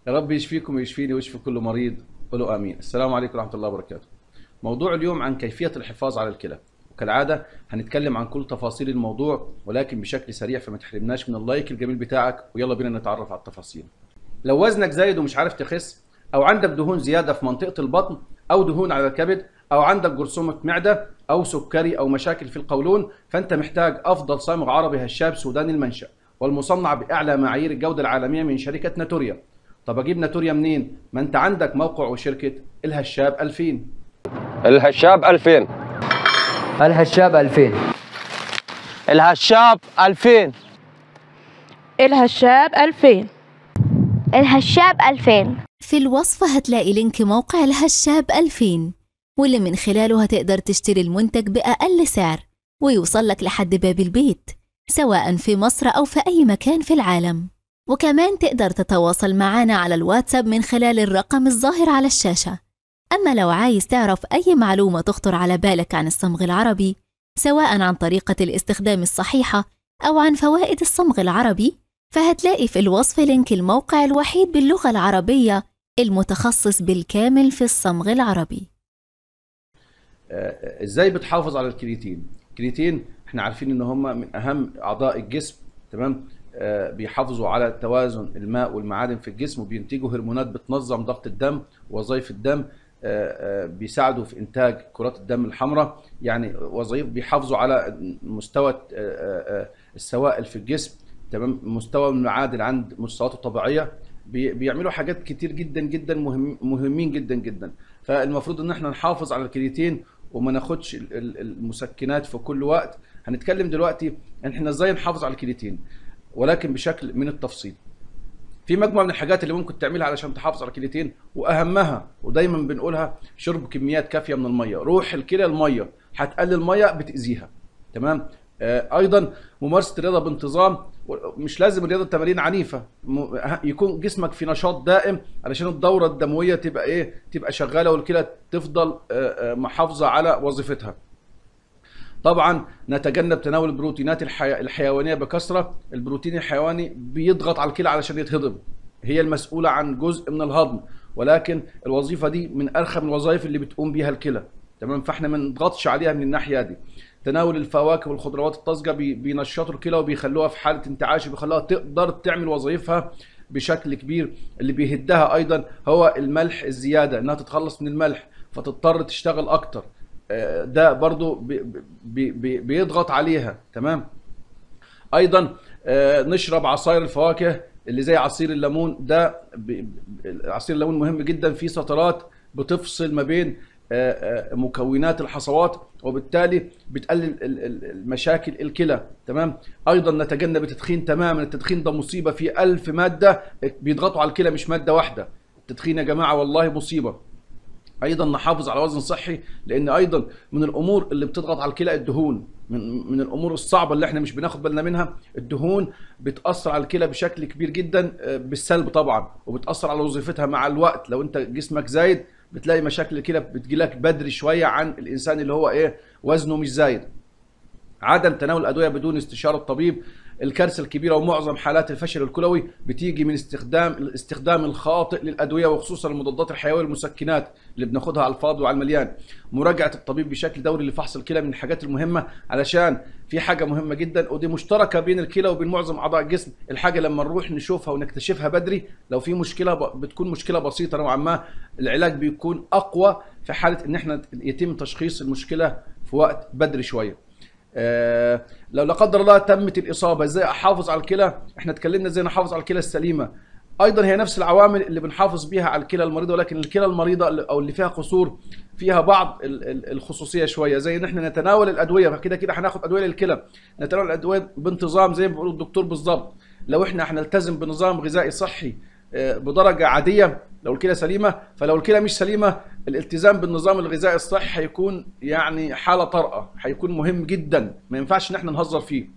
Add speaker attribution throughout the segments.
Speaker 1: يا رب يشفيكم ويشفيني ويشفي كل مريض قولوا امين السلام عليكم ورحمه الله وبركاته موضوع اليوم عن كيفيه الحفاظ على الكلى وكالعاده هنتكلم عن كل تفاصيل الموضوع ولكن بشكل سريع فما تحرمناش من اللايك الجميل بتاعك ويلا بينا نتعرف على التفاصيل لو وزنك زايد ومش عارف تخس او عندك دهون زياده في منطقه البطن او دهون على الكبد او عندك جرثومه معده او سكري او مشاكل في القولون فانت محتاج افضل صامغ عربي هشاب سوداني المنشا والمصنع باعلى معايير الجوده العالميه من شركه ناتوريا طب اجيب ناتوريا منين ما انت عندك موقع وشركه الهشاب 2000
Speaker 2: الهشاب 2000
Speaker 3: الهشاب 2000
Speaker 2: الهشاب 2000
Speaker 4: الهشاب 2000
Speaker 5: الهشاب 2000
Speaker 6: في الوصف هتلاقي لينك موقع الهشاب 2000 واللي من خلاله هتقدر تشتري المنتج بأقل سعر ويوصل لك لحد باب البيت سواء في مصر أو في أي مكان في العالم وكمان تقدر تتواصل معنا على الواتساب من خلال الرقم الظاهر على الشاشة أما لو عايز تعرف أي معلومة تخطر على بالك عن الصمغ العربي سواء عن طريقة الاستخدام الصحيحة أو عن فوائد الصمغ العربي فهتلاقي في الوصف لينك الموقع الوحيد باللغة العربية المتخصص بالكامل في الصمغ العربي
Speaker 1: آه، ازاي بتحافظ على الكرياتين الكرياتين احنا عارفين ان هم من اهم اعضاء الجسم تمام آه، بيحافظوا على توازن الماء والمعادن في الجسم وبينتجوا هرمونات بتنظم ضغط الدم ووظائف الدم آه، آه، بيساعدوا في انتاج كرات الدم الحمراء يعني وظائف بيحافظوا على مستوى آه، آه، آه، السوائل في الجسم تمام مستوى المعادن عند مستوياته الطبيعيه بي- بيعملوا حاجات كتير جدا جدا مهم مهمين جدا جدا فالمفروض ان احنا نحافظ على الكرياتين وما ناخدش ال- ال- المسكنات في كل وقت هنتكلم دلوقتي ان احنا ازاي نحافظ على الكرياتين ولكن بشكل من التفصيل في مجموعه من الحاجات اللي ممكن تعملها علشان تحافظ على الكليتين واهمها ودايما بنقولها شرب كميات كافيه من الميه روح الكلى الميه هتقلل ميه بتاذيها تمام آه ايضا ممارسه الرياضه بانتظام مش لازم الرياضه تمارين عنيفه م- يكون جسمك في نشاط دائم علشان الدوره الدمويه تبقى ايه تبقى شغاله والكلى تفضل آه، آه، محافظه على وظيفتها طبعا نتجنب تناول البروتينات الحي... الحيوانيه بكثره البروتين الحيواني بيضغط على الكلى علشان يتهضم هي المسؤوله عن جزء من الهضم ولكن الوظيفه دي من ارخم الوظائف اللي بتقوم بيها الكلى تمام فاحنا ما نضغطش عليها من الناحيه دي تناول الفواكه والخضروات الطازجه بي... بينشطوا الكلى وبيخلوها في حاله انتعاش وبيخلوها تقدر تعمل وظائفها بشكل كبير اللي بيهدها ايضا هو الملح الزياده انها تتخلص من الملح فتضطر تشتغل اكتر آه، ده برضو بي بي بي بيضغط عليها تمام ايضا آه، نشرب عصاير الفواكه اللي زي عصير الليمون ده ب- ب- عصير الليمون مهم جدا فيه سطرات بتفصل ما بين آه، آه، مكونات الحصوات وبالتالي بتقلل ال- ال- المشاكل الكلى تمام ايضا نتجنب التدخين تماما التدخين ده مصيبه فيه ألف ماده بيضغطوا على الكلى مش ماده واحده التدخين يا جماعه والله مصيبه ايضا نحافظ على وزن صحي لان ايضا من الامور اللي بتضغط على الكلى الدهون من من الامور الصعبه اللي احنا مش بناخد بالنا منها الدهون بتاثر على الكلى بشكل كبير جدا آه، بالسلب طبعا وبتاثر على وظيفتها مع الوقت لو انت جسمك زايد بتلاقي مشاكل الكلى بتجيلك بدري شويه عن الانسان اللي هو ايه وزنه مش زايد عدم تناول الادويه بدون استشاره الطبيب الكارثه الكبيره ومعظم حالات الفشل الكلوي بتيجي من استخدام الاستخدام الخاطئ للادويه وخصوصا المضادات الحيويه والمسكنات اللي بناخدها على الفاضي وعلى المليان مراجعه الطبيب بشكل دوري لفحص الكلى من الحاجات المهمه علشان في حاجه مهمه جدا ودي مشتركه بين الكلى وبين معظم اعضاء الجسم الحاجه لما نروح نشوفها ونكتشفها بدري لو في مشكله ب- بتكون مشكله بسيطه نوعا ما العلاج بيكون اقوى في حاله ان احنا يتم تشخيص المشكله في وقت بدري شويه آه، لو لا قدر الله تمت الاصابه ازاي احافظ على الكلى احنا اتكلمنا ازاي نحافظ على الكلى السليمه ايضا هي نفس العوامل اللي بنحافظ بيها على الكلى المريضه ولكن الكلى المريضه اللي- او اللي فيها قصور فيها بعض ال- ال- الخصوصيه شويه زي ان احنا نتناول الادويه فكده كده هناخد ادويه للكلى نتناول الادويه بانتظام زي ما بيقول الدكتور بالظبط لو احنا هنلتزم بنظام غذائي صحي آه، بدرجه عاديه لو الكلى سليمه فلو الكلى مش سليمه الالتزام بالنظام الغذائي الصحي هيكون يعني حاله طارئه هيكون مهم جدا ما ينفعش ان احنا نهزر فيه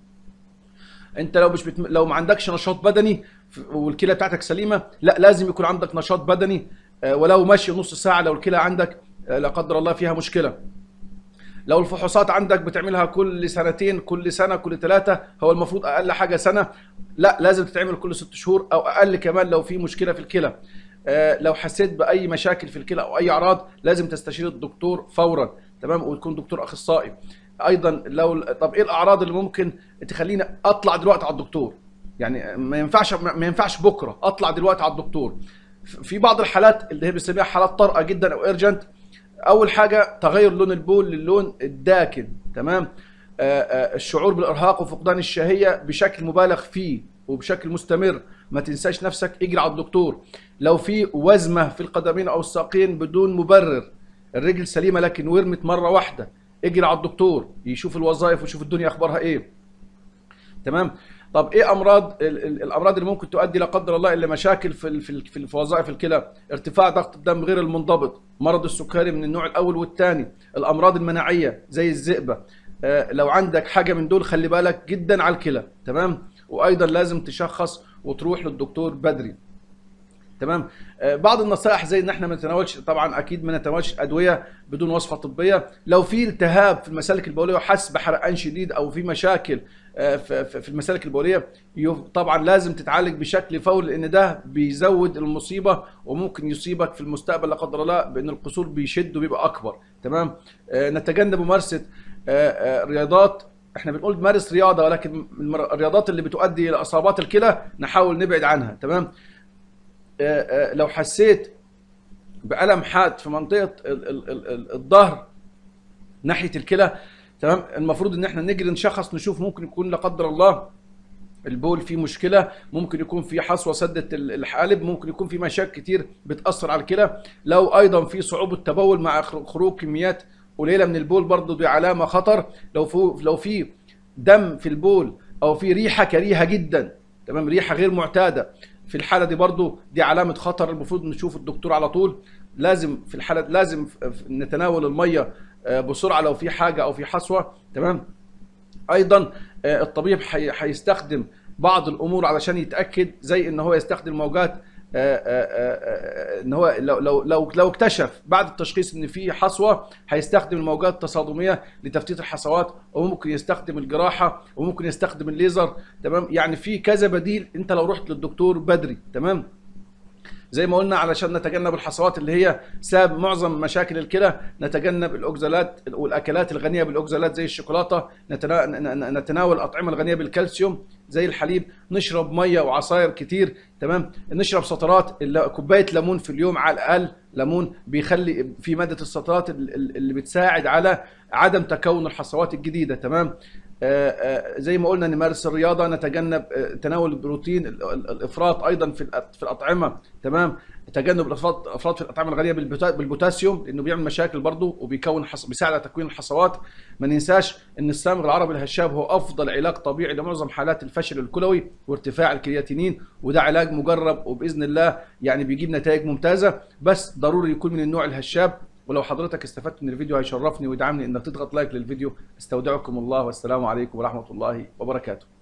Speaker 1: انت لو مش بتم... لو ما عندكش نشاط بدني ف- والكلى بتاعتك سليمه لا لازم يكون عندك نشاط بدني آه، ولو ماشي نص ساعه لو الكلى عندك آه، لا قدر الله فيها مشكله لو الفحوصات عندك بتعملها كل سنتين كل سنه كل ثلاثه هو المفروض اقل حاجه سنه لا لازم تتعمل كل ست شهور او اقل كمان لو في مشكله في الكلى آه، لو حسيت باي مشاكل في الكلى او اي اعراض لازم تستشير الدكتور فورا تمام وتكون دكتور اخصائي ايضا لو طب ايه الاعراض اللي ممكن تخليني اطلع دلوقتي على الدكتور يعني ما ينفعش ما ينفعش بكره اطلع دلوقتي على الدكتور في بعض الحالات اللي هي بنسميها حالات طارئه جدا او ايرجنت اول حاجه تغير لون البول للون الداكن تمام آه، آه، الشعور بالارهاق وفقدان الشهيه بشكل مبالغ فيه وبشكل مستمر ما تنساش نفسك اجري على الدكتور لو في وزمه في القدمين او الساقين بدون مبرر الرجل سليمه لكن ورمت مره واحده اجري على الدكتور يشوف الوظائف ويشوف الدنيا اخبارها ايه تمام طب ايه امراض ال- ال- الامراض اللي ممكن تؤدي لا قدر الله الى مشاكل في ال- في ال- في ال- في وظائف الكلى ارتفاع ضغط الدم غير المنضبط مرض السكري من النوع الاول والثاني الامراض المناعيه زي الذئبه آه، لو عندك حاجه من دول خلي بالك جدا على الكلى تمام وايضا لازم تشخص وتروح للدكتور بدري تمام آه، بعض النصائح زي ان احنا ما نتناولش طبعا اكيد ما نتناولش ادويه بدون وصفه طبيه لو في التهاب في المسالك البوليه وحس بحرقان شديد او في مشاكل آه، في في- في المسالك البوليه يف- طبعا لازم تتعالج بشكل فوري لان ده بيزود المصيبه وممكن يصيبك في المستقبل لا قدر الله بان القصور بيشد وبيبقى اكبر تمام آه، نتجنب ممارسه آه، آه، رياضات احنا بنقول مارس رياضه ولكن من المر- الرياضات اللي بتؤدي الى اصابات الكلى نحاول نبعد عنها تمام آه، آه، لو حسيت بألم حاد في منطقة ال- ال- ال- ال- الظهر ناحية الكلى تمام المفروض ان احنا نجري نشخص نشوف ممكن يكون لا قدر الله البول فيه مشكلة ممكن يكون في حصوة سدت ال- الحالب ممكن يكون في مشاكل كتير بتأثر على الكلى لو ايضا في صعوبة تبول مع خر- خروج كميات قليلة من البول برضو دي علامة خطر لو في لو في دم في البول او في ريحة كريهة جدا تمام ريحة غير معتادة في الحالة دي برضو دي علامة خطر المفروض نشوف الدكتور على طول لازم في الحالة لازم ف- ف- نتناول المية آه، بسرعة لو في حاجة او في حصوة تمام ايضا آه، الطبيب حي- هيستخدم بعض الامور علشان يتاكد زي ان هو يستخدم موجات آه، آه، آه، آه، ان هو لو لو لو لو اكتشف بعد التشخيص ان في حصوه هيستخدم الموجات التصادميه لتفتيت الحصوات وممكن يستخدم الجراحه وممكن يستخدم الليزر تمام يعني في كذا بديل انت لو رحت للدكتور بدري تمام زي ما قلنا علشان نتجنب الحصوات اللي هي سبب معظم مشاكل الكلى نتجنب الاوكزالات والاكلات الغنيه بالاوكزالات زي الشوكولاته نتنا- ن- ن- نتناول الاطعمه الغنيه بالكالسيوم زي الحليب نشرب ميه وعصاير كتير تمام نشرب سطرات الل- كوبايه ليمون في اليوم على الاقل ليمون بيخلي في ماده السطرات ال- ال- اللي بتساعد على عدم تكون الحصوات الجديده تمام آه، آه، زي ما قلنا نمارس الرياضه نتجنب آه، تناول البروتين ال- ال- الافراط ايضا في الأط- في الاطعمه تمام تجنب الافراط الافراط في الاطعمه الغنيه بالبوتا- بالبوتاسيوم لانه بيعمل مشاكل برضه وبيكون حص... بيساعد على تكوين الحصوات ما ننساش ان السامغ العربي الهشاب هو افضل علاج طبيعي لمعظم حالات الفشل الكلوي وارتفاع الكرياتينين وده علاج مجرب وباذن الله يعني بيجيب نتائج ممتازه بس ضروري يكون من النوع الهشاب ولو حضرتك استفدت من الفيديو هيشرفني ويدعمني انك تضغط لايك للفيديو استودعكم الله والسلام عليكم ورحمه الله وبركاته